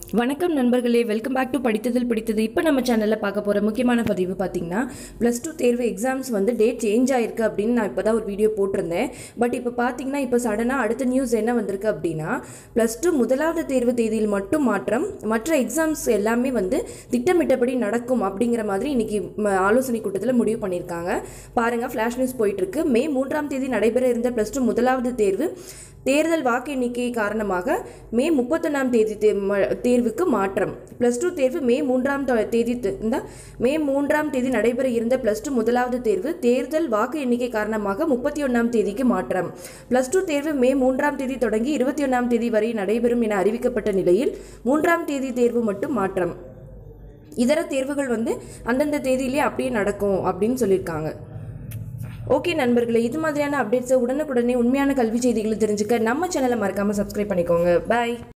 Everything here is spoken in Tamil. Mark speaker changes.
Speaker 1: வணக்கம் நண்பர்களே வெல்கம் பேக் டு படித்ததில் பிடித்தது இப்போ நம்ம சேனலில் பார்க்க போகிற முக்கியமான பதிவு பார்த்தீங்கன்னா ப்ளஸ் டூ தேர்வு எக்ஸாம்ஸ் வந்து டேட் சேஞ்ச் ஆயிருக்கு அப்படின்னு நான் இப்போ தான் ஒரு வீடியோ போட்டிருந்தேன் பட் இப்போ பார்த்தீங்கன்னா இப்போ சடனாக அடுத்த நியூஸ் என்ன வந்திருக்கு அப்படின்னா ப்ளஸ் டூ முதலாவது தேர்வு தேதியில் மட்டும் மாற்றம் மற்ற எக்ஸாம்ஸ் எல்லாமே வந்து திட்டமிட்டபடி நடக்கும் அப்படிங்கிற மாதிரி இன்னைக்கு ம- ஆலோசனை கூட்டத்தில் முடிவு பண்ணியிருக்காங்க பாருங்கள் ஃப்ளாஷ் நியூஸ் போயிட்டுருக்கு மே மூன்றாம் தேதி நடைபெற இருந்த ப்ளஸ் டூ முதலாவது தேர்வு தேர்தல் வாக்கு எண்ணிக்கை காரணமாக மே முப்பத்தொன்னாம் தேதி தே- ம- தேர்வுக்கு மாற்றம் ப்ளஸ் டூ தேர்வு மே மூன்றாம் தொ- தேதி த- இந்த மே மூன்றாம் தேதி நடைபெற இருந்த ப்ளஸ் டூ முதலாவது தேர்வு தேர்தல் வாக்கு எண்ணிக்கை காரணமாக முப்பத்தி ஒன்றாம் தேதிக்கு மாற்றம் ப்ளஸ் டூ தேர்வு மே மூன்றாம் தேதி தொடங்கி இருபத்தி ஒன்றாம் தேதி வரை நடைபெறும் என அறிவிக்கப்பட்ட நிலையில் மூன்றாம் தேதி தேர்வு மட்டும் மாற்றம் இதர தேர்வுகள் வந்து அந்தந்த தேதியிலே அப்படியே நடக்கும் அப்படின்னு சொல்லியிருக்காங்க ஓகே நண்பர்களே இது மாதிரியான அப்டேட்ஸை உடனுக்குடனே உண்மையான கல்வி செய்திகளை தெரிஞ்சுக்க நம்ம சேனலை மறக்காமல் சப்ஸ்கிரைப் பண்ணிக்கோங்க பை